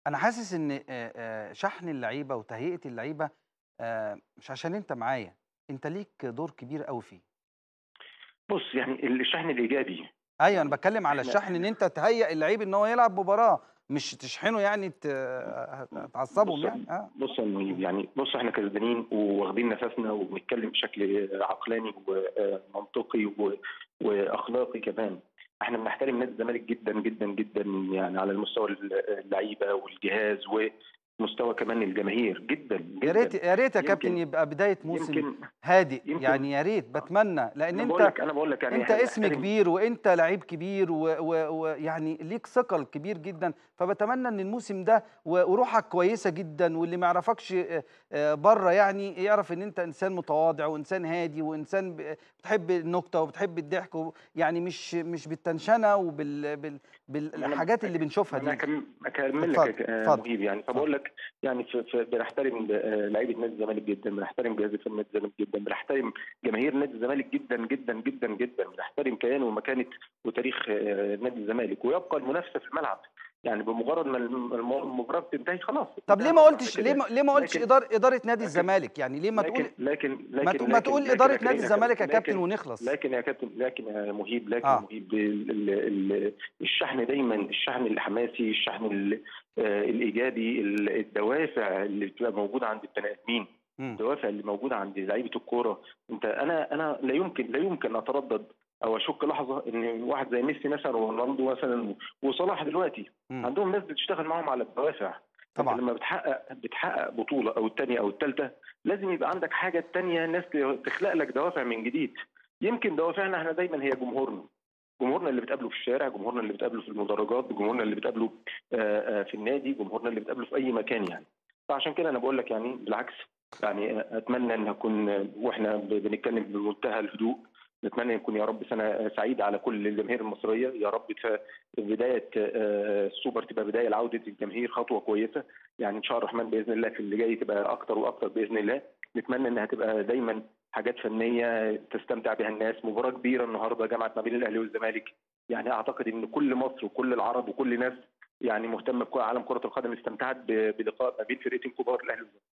أنا حاسس إن آآ آآ شحن اللعيبة وتهيئة اللعيبة آآ مش عشان أنت معايا، أنت ليك دور كبير أوي فيه. بُص، يعني الشحن الإيجابي، أيوه، أنا يعني باتكلم على إحنا الشحن إن إحنا أنت تهيّأ اللعيب إن هو يلعب مباراة، مش تشحنه يعني ت تعصبهم بُص يعني، آه. بُص يا مُهيب، إمم. يعني بُص إحنا كسبانين وواخدين نفسنا وبنتكلم بشكل عقلاني ومنطقي و وأخلاقي كمان. إحنا بنحترم نادي الزمالك جدًا، جدًا، جدًا يعني على المستوى ال اللعيبة والجهاز ومستوى كمان الجماهير جدًا، يا ريت جدًا. يا ريت يا كابتن يمكن يبقى بداية موسم يمكن هادئ، يمكن يعني يا ريت آه. باتمنى، لأن أنا باقول أنت لك أنا باقول لك يعني أنت إحنا اسم بنحترم كبير وأنت لعيب كبير و و ويعني ليك ثقل كبير جدًا، فباتمنى إن الموسم ده و وروحك كويسة جدًا واللي ما يعرفكش آآ برّه يعني يعرف إن أنت إنسان متواضع وإنسان هادي وإنسان ب بتحب النكتة وبتحب الضحك و يعني مش مش بالتنشنة وبال بال ما أنا بالحاجات اللي بنشوفها ما أنا دي. هاكم هاكمل لك اتفضل، يا اتفضل، مُهيب يعني، اتفضل. فباقول لك يعني ف ف بنحترم آآ لعيبة نادي الزمالك جدًا، بنحترم جهاز فني نادي الزمالك جدًا، بنحترم جماهير نادي الزمالك جدًا، جدًا، جدًا، جدًا، بنحترم كيان ومكانة وتاريخ نادي الزمالك، ويبقى المنافسة في الملعب، يعني بمجرد ما الم الم المباراة بتنتهي خلاص طب ليه انتهى ما الأمر على قُلتش ليه كده، ما ليه ما قُلتش لكن إدار إدارة نادي لكن الزمالك، يعني ليه ما تقول لكن لكن ما ت لكن ما لكن تقول لكن إدارة يا كريم نادي يا كابتن الزمالك يا كابتن لكن ونخلص؟ لكن يا كابتن لكن يا مُهيب لكن يا آه. مُهيب ال ال ال الشحن دايمًا الشحن الحماسي، الشحن ال آآ الإيجابي، ال الدوافع اللي بتبقى موجودة عند البني آدمين، إمم. الدوافع اللي موجودة عند لعيبة الكورة، أنت أنا أنا لا يمكن لا يمكن أتردد أو أشُك لحظة إن واحد زي ميسي مثلًا ورونالدو مثلًا وصلاح دلوقتي، إمم. عندهم ناس بتشتغل معاهم على الدوافع، أنت طبعًا. لمّا بتحقق بتحقق بطولة أو التانية أو التالتة، لازم يبقى عندك حاجة التانية ناس ت تخلق لك دوافع من جديد. يمكن دوافعنا إحنا دايمًا هي جمهورنا، جمهورنا اللي بتقابله في الشارع، جمهورنا اللي بتقابله في المدرجات، جمهورنا اللي بتقابله آآ آآ في النادي، جمهورنا اللي بتقابله في أي مكان يعني. فعشان كده أنا باقول لك يعني بالعكس، يعني أتمنى إن أكون وإحنا ب بنتكلم بمنتهى الهدوء، نتمنى يكون يا رب سنة سعيدة على كل الجماهير المصرية، يا رب ت بداية آآ السوبر تبقى بداية لعودة الجماهير خطوة كويسة، يعني إن شاء الرحمن بإذن الله في اللي جاي تبقى أكتر وأكتر بإذن الله، نتمنى إنها تبقى دايمًا حاجات فنية تستمتع بها الناس، مباراة كبيرة النهارده جمعت ما بين الأهلي والزمالك، يعني أعتقد إن كل مصر وكل العرب وكل ناس يعني مهتمة بك عالم كرة القدم استمتعت ب بلقاء ما بين فرقتين كبار الأهلي والزمالك.